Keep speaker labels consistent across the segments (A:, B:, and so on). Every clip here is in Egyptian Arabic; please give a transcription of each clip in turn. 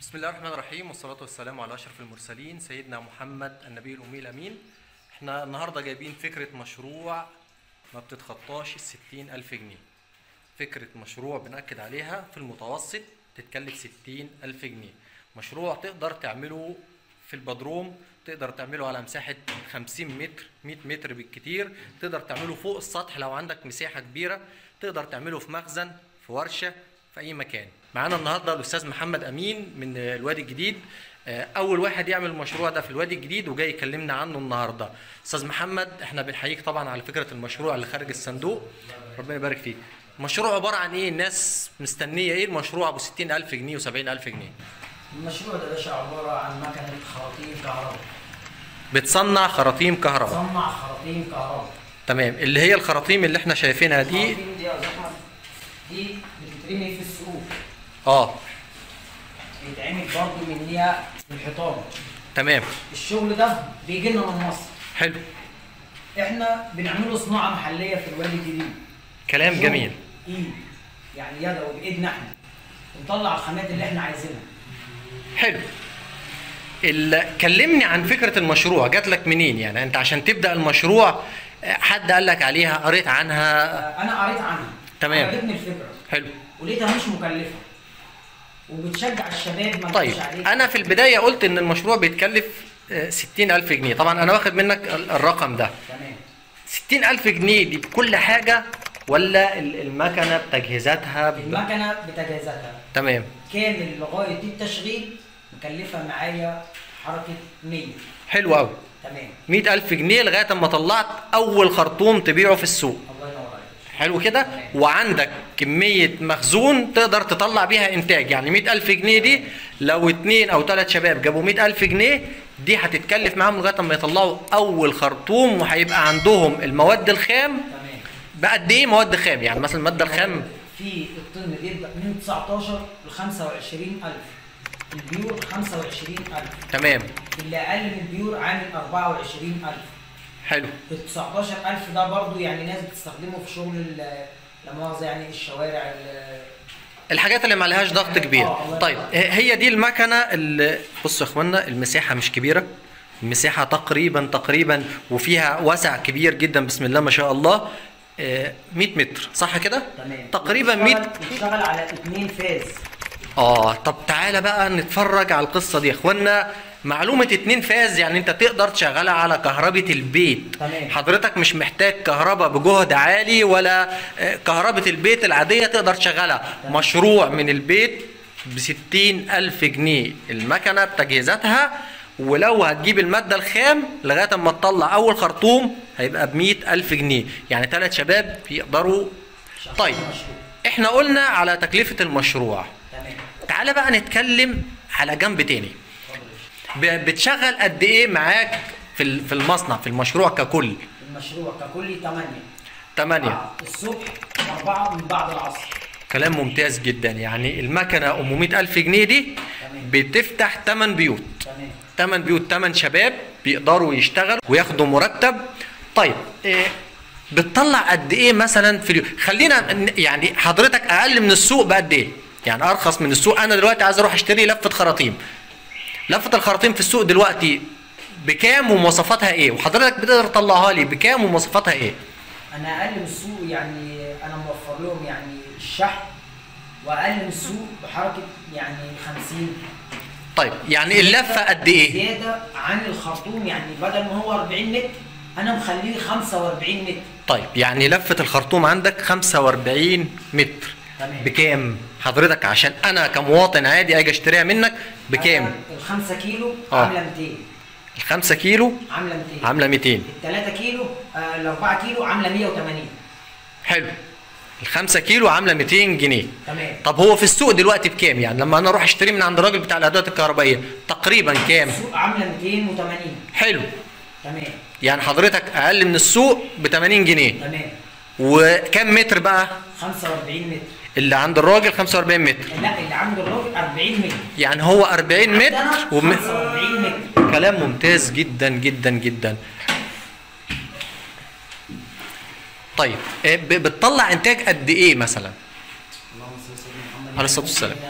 A: بسم الله الرحمن الرحيم والصلاة والسلام على أشرف المرسلين سيدنا محمد النبي الأمي الأمين احنا النهاردة جايبين فكرة مشروع ما بتتخطاش الستين ألف جنيه فكرة مشروع بنأكد عليها في المتوسط تتكلف ستين ألف جنيه مشروع تقدر تعمله في البدروم تقدر تعمله على مساحة 50 متر 100 متر بالكتير تقدر تعمله فوق السطح لو عندك مساحة كبيرة تقدر تعمله في مخزن في ورشة في أي مكان معانا النهارده الأستاذ محمد أمين من الوادي الجديد آه، أول واحد يعمل المشروع ده في الوادي الجديد وجاي يكلمنا عنه النهارده أستاذ محمد احنا بنحييك طبعا على فكرة المشروع اللي خارج الصندوق ربنا يبارك فيك المشروع عبارة عن إيه الناس مستنية إيه المشروع أبو 60000 جنيه و70000 جنيه
B: المشروع ده يا باشا عبارة عن مكنة خراطيم كهرباء
A: بتصنع خراطيم كهرباء
B: تصنع خراطيم كهرباء
A: تمام اللي هي الخراطيم اللي احنا شايفينها دي
B: الخراطيم دي يا أستاذ أحمد دي بتترمي في السوق
A: اه
B: بيتعمل برضه منها الحيطان
A: تمام
B: الشغل ده بيجي لنا من مصر
A: حلو
B: احنا بنعمله صناعة محلية في الوادي الجديد
A: كلام
B: شغل
A: جميل
B: ايد يعني يدوي بايدنا احنا بنطلع الخامات اللي احنا عايزينها
A: حلو ال- كلمني عن فكرة المشروع جات لك منين يعني انت عشان تبدأ المشروع آه، حد قال لك عليها قريت عنها
B: آه، انا قريت عنها
A: تمام.
B: عجبني الفكرة
A: حلو
B: ولقيتها مش مكلفة وبتشجع الشباب ما
A: طيب
B: تجيش عليك.
A: انا في البداية قلت ان المشروع بيتكلف ستين ألف جنيه طبعا انا واخد منك ال- الرقم ده
B: تمام
A: ستين ألف جنيه دي بكل حاجة ولا ال- المكنة بتجهيزاتها ب-
B: المكنه بتجهيزاتها
A: تمام
B: كامل لغايه التشغيل مكلفه معايا حركه 100
A: حلو قوي
B: تمام
A: مئة ألف جنيه لغاية اما طلعت أول خرطوم تبيعه في السوق
B: الله ينور عليك
A: حلو كده وعندك كمية مخزون تقدر تطلع بيها إنتاج يعني مئة ألف جنيه دي لو اتنين أو تلات شباب جابوا مئة ألف جنيه دي هتتكلف معاهم لغاية ما يطلعوا أول خرطوم وهيبقى عندهم المواد الخام
B: تمام
A: بقد إيه مواد خام يعني مثلا المادة الخام
B: في الطن بيبدا من 19 ل 25000 البيور 25000
A: تمام
B: اللي اقل من البيور عامل 24000
A: حلو
B: ال 19000 ده برضو يعني ناس بتستخدمه في شغل ال- لا مؤاخذه يعني الشوارع ال-
A: الحاجات اللي ما عليهاش ضغط كبير
B: آه، الله
A: طيب هي دي المكنه اللي بصوا يا اخوانا المساحه مش كبيره المساحه تقريبا تقريبا وفيها وسع كبير جدا بسم الله ما شاء الله آه، 100 متر صح كده
B: تمام
A: تقريبا 100
B: بتشتغل- بتشتغل على اتنين فاز
A: اه طب تعالى بقى نتفرج على القصه دي يا اخوانا معلومة اتنين فاز يعني انت تقدر تشغلها على كهربة البيت
B: تمام.
A: حضرتك مش محتاج كهرباء بجهد عالي ولا آه، كهربة البيت العادية تقدر تشغلها مشروع من البيت بستين ألف جنيه المكنة بتجهيزاتها ولو هتجيب المادة الخام لغاية اما تطلع أول خرطوم هيبقى بمئة ألف جنيه يعني ثلاث شباب يقدروا طيب
B: مشروع.
A: احنا قلنا على تكلفة المشروع
B: تمام
A: تعالى بقى نتكلم على جنب تاني
B: اتفضل يا باشا.
A: ب- بتشغل قد ايه معاك في ال- في المصنع في المشروع ككل
B: المشروع ككل 8
A: 8
B: الصبح 4 من بعد العصر
A: كلام ممتاز جدا يعني المكنه ام 100 الف جنيه دي
B: تمام.
A: بتفتح 8 بيوت
B: تمام
A: 8 بيوت 8 شباب بيقدروا يشتغلوا وياخدوا مرتب طيب إيه بتطلع قد ايه مثلا في اليوم خلينا ن- يعني حضرتك اقل من السوق بقد ايه يعني ارخص من السوق انا دلوقتي عايز اروح اشتري لفه خراطيم لفه الخراطيم في السوق دلوقتي بكام ومواصفاتها ايه وحضرتك بتقدر تطلعها لي بكام ومواصفاتها ايه
B: انا اقل من السوق يعني انا موفر لهم يعني الشحن واقل من السوق بحركه يعني 50
A: طيب يعني اللفه قد ايه
B: زياده عن الخرطوم يعني بدل ما هو 40 متر انا مخليه 45 متر
A: طيب يعني لفه الخرطوم عندك 45 متر
B: تمام.
A: بكام حضرتك عشان انا كمواطن عادي اجي اشتريها منك بكام
B: ال 5 كيلو
A: آه.
B: عامله 200
A: الخمسة كيلو
B: عامله 200
A: عاملة 200
B: ال 3 كيلو آه ال 4 كيلو عامله 180
A: حلو الخمسة كيلو عاملة 200 جنيه
B: تمام
A: طب هو في السوق دلوقتي بكام يعني لما انا اروح اشتري من عند الراجل بتاع الادوات الكهربائية تقريبا كام
B: السوق عامله 280
A: حلو
B: تمام
A: يعني حضرتك اقل من السوق ب 80 جنيه
B: تمام
A: وكم متر بقى
B: 45 متر
A: اللي عند الراجل 45 متر
B: لا اللي عند الراجل 40 متر
A: يعني هو 40 متر
B: عندنا
A: وم...
B: 45 متر
A: كلام ممتاز جدا جدا جدا طيب إيه ب- بتطلع انتاج قد ايه مثلا
B: اللهم صل وسلم على محمد
A: عليه الصلاة والسلام.
B: آه،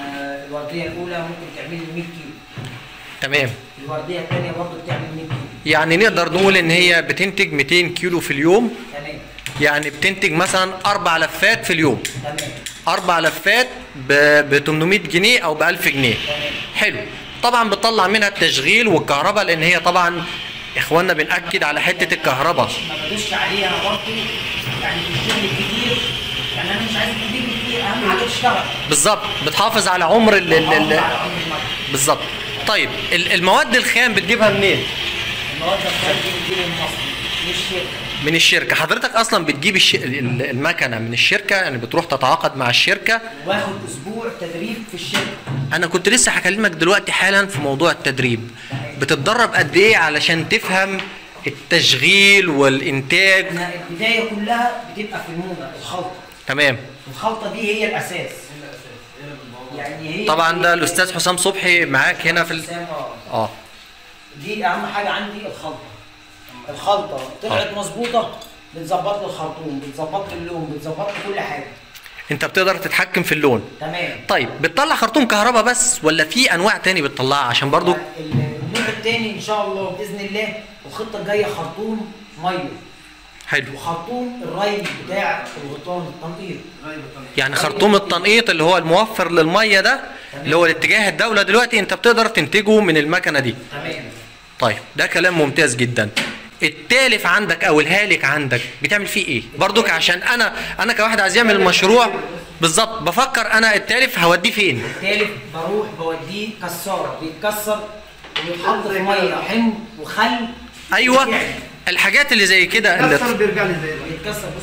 B: الورديه الاولى ممكن تعمل لي 100 كيلو
A: تمام
B: الورديه الثانيه برضه بتعمل 100 كيلو
A: يعني نقدر نقول ان هي بتنتج 200 كيلو في اليوم
B: تمام
A: يعني بتنتج مثلا اربع لفات في اليوم
B: تمام
A: اربع لفات ب 800 جنيه او ب 1000 جنيه
B: تمام
A: حلو طبعا بتطلع منها التشغيل والكهرباء لان هي طبعا اخواننا بنأكد على حته الكهرباء
B: ما بدوسش عليها انا برضه يعني في الشغل الكتير يعني انا مش عايز كتير كتير اهم حاجه تشتغل
A: بالظبط بتحافظ على عمر ال ال
B: على
A: ال
B: عمر المكنة.
A: بالظبط طيب ال- المواد الخام بتجيبها منين
B: المواد الخام دي بتجيب من مصر مش شركه
A: من الشركه حضرتك اصلا بتجيب الش... ال- المكنه من الشركه يعني بتروح تتعاقد مع الشركه
B: واخد اسبوع تدريب في الشركه
A: انا كنت لسه هكلمك دلوقتي حالا في موضوع التدريب بتتدرب قد ايه علشان تفهم التشغيل والانتاج
B: احنا البدايه كلها بتبقى في المونه الخلطه
A: تمام
B: الخلطه دي هي الاساس يعني هي
A: طبعا ده الاستاذ حسام صبحي معاك هنا في ال...
B: حسام، آه.
A: اه
B: دي اهم حاجه عندي الخلطه الخلطه طلعت مظبوطه بتظبط لي الخرطوم بتظبط لي اللون بتظبط لي كل حاجه
A: انت بتقدر تتحكم في اللون
B: تمام
A: طيب بتطلع خرطوم كهرباء بس ولا في انواع تاني بتطلعها عشان برضو
B: النوع الثاني ان شاء الله باذن الله الخطه الجايه خرطوم ميه
A: حلو
B: وخرطوم الري بتاع الغطان التنقيط
A: يعني خرطوم التنقيط اللي هو الموفر للميه ده اللي هو الاتجاه الدوله دلوقتي انت بتقدر تنتجه من المكنه دي
B: تمام
A: طيب ده كلام ممتاز جدا التالف عندك او الهالك عندك بتعمل فيه ايه برضك عشان انا انا كواحد عايز يعمل المشروع بالظبط بفكر انا التالف هوديه فين
B: الثالث بروح بوديه كساره بيتكسر ويتحط في ميه حمض وخل
A: ايوه
B: وبيتعمل.
A: الحاجات اللي زي كده
C: كسر
A: اللي
C: بيرجع لي زي ده
B: بيتكسر بص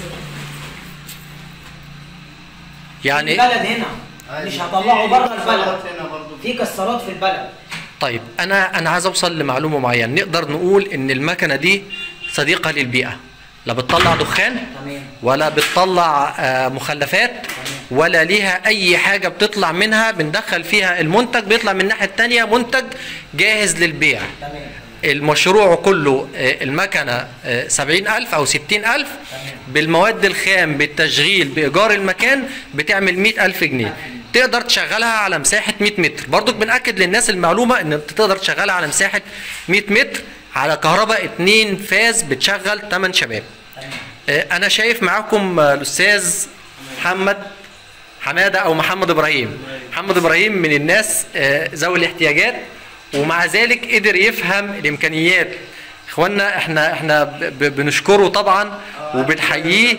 A: يعني
B: البلد هنا مش هطلعه بره البلد
C: هنا برضه
B: في كسرات في البلد
A: طيب انا انا عايز اوصل لمعلومه معينه نقدر نقول ان المكنه دي صديقه للبيئه لا بتطلع دخان
B: تمام
A: ولا بتطلع آه، مخلفات ولا ليها اي حاجه بتطلع منها بندخل فيها المنتج بيطلع من الناحيه التانية منتج جاهز للبيع
B: تمام
A: المشروع كله آه، المكنه آه، 70000 او 60000 بالمواد الخام بالتشغيل بايجار المكان بتعمل 100000 جنيه تقدر تشغلها على مساحه 100 متر برضك بناكد للناس المعلومه ان انت تقدر تشغلها على مساحه 100 متر على كهرباء 2 فاز بتشغل 8 شباب
B: تمام
A: آه، انا شايف معاكم آه، الاستاذ محمد حماده او محمد ابراهيم محمد ابراهيم من الناس آه، ذوي الاحتياجات ومع ذلك قدر يفهم الامكانيات اخوانا احنا احنا ب- ب- بنشكره طبعا وبنحييه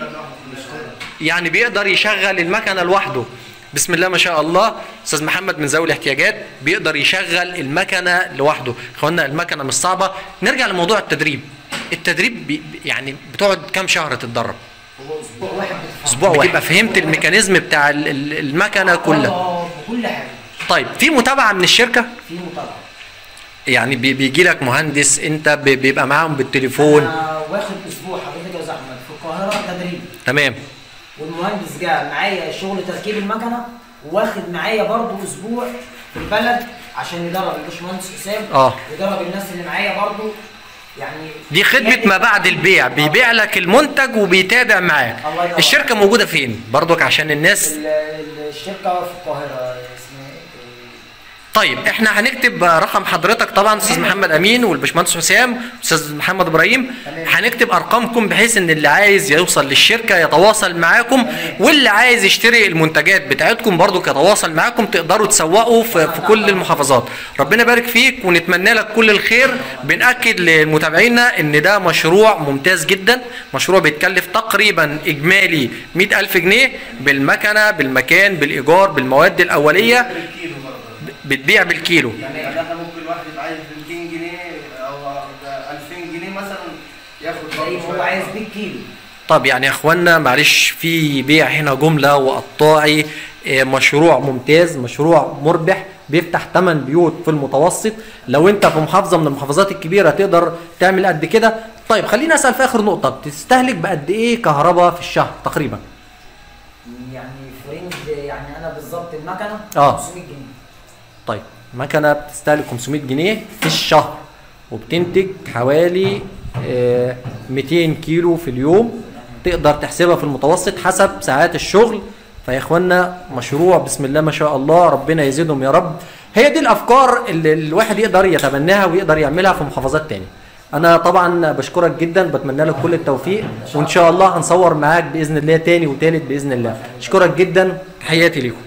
A: يعني بيقدر يشغل المكنه لوحده بسم الله ما شاء الله استاذ محمد من ذوي الاحتياجات بيقدر يشغل المكنه لوحده اخوانا المكنه مش صعبه نرجع لموضوع التدريب التدريب بي يعني بتقعد كام شهر تتدرب
B: اسبوع واحد بتتحرك.
A: اسبوع واحد يبقى فهمت الميكانيزم بتاع ال- ال- المكنه كلها
B: آه، وكل حاجه
A: طيب في متابعه من الشركه
B: في متابعه
A: يعني بي- بيجي لك مهندس انت ب- بيبقى معاهم بالتليفون
B: انا واخد اسبوع حضرتك يا استاذ احمد في القاهره تدريب
A: تمام
B: والمهندس جه معايا شغل تركيب المكنه واخد معايا برضو اسبوع في البلد عشان يدرب الباشمهندس حسام
A: اه.
B: يدرب الناس اللي معايا برضو يعني
A: دي خدمة ما بعد البيع بيبيع لك المنتج وبيتابع
B: الله
A: معاه
B: ينور.
A: الشركة موجودة فين برضك عشان الناس
B: ال- ال- الشركه في القاهره اسمها إيه؟
A: طيب احنا هنكتب رقم حضرتك طبعا استاذ محمد امين والباشمهندس حسام استاذ محمد ابراهيم
B: تمام.
A: هنكتب ارقامكم بحيث ان اللي عايز يوصل للشركه يتواصل معاكم واللي عايز يشتري المنتجات بتاعتكم برضو يتواصل معاكم تقدروا تسوقوا في, في كل المحافظات ربنا يبارك فيك ونتمنى لك كل الخير بنأكد لمتابعينا ان ده مشروع ممتاز جدا مشروع بيتكلف تقريبا اجمالي 100 ألف جنيه بالمكنه بالمكان بالايجار بالمواد الاوليه
C: بالكيلو برضه
A: بتبيع بالكيلو
C: يعني احنا ممكن واحد يبقى عايز 200 جنيه او 2000 جنيه مثلا ياخد
B: زي
C: برضه
B: ما هو
C: شوية.
B: عايز بالكيلو
A: طب يعني يا اخوانا معلش في بيع هنا جمله وقطاعي آه، مشروع ممتاز مشروع مربح بيفتح 8 بيوت في المتوسط لو انت في محافظه من المحافظات الكبيره تقدر تعمل قد كده طيب خليني اسال في اخر نقطه بتستهلك بقد ايه كهرباء في الشهر تقريبا
B: يعني فرنج يعني انا بالظبط المكنه
A: آه.
B: 500 جنيه
A: طيب مكنه بتستهلك 500 جنيه في الشهر وبتنتج حوالي آه، 200 كيلو في اليوم تقدر تحسبها في المتوسط حسب ساعات الشغل فيا اخوانا مشروع بسم الله ما شاء الله ربنا يزيدهم يا رب هي دي الافكار اللي الواحد يقدر يتبناها ويقدر يعملها في محافظات تاني انا طبعا بشكرك جدا بتمنى لك كل التوفيق وان شاء الله هنصور معاك باذن الله تاني وتالت باذن الله اشكرك جدا تحياتي ليكم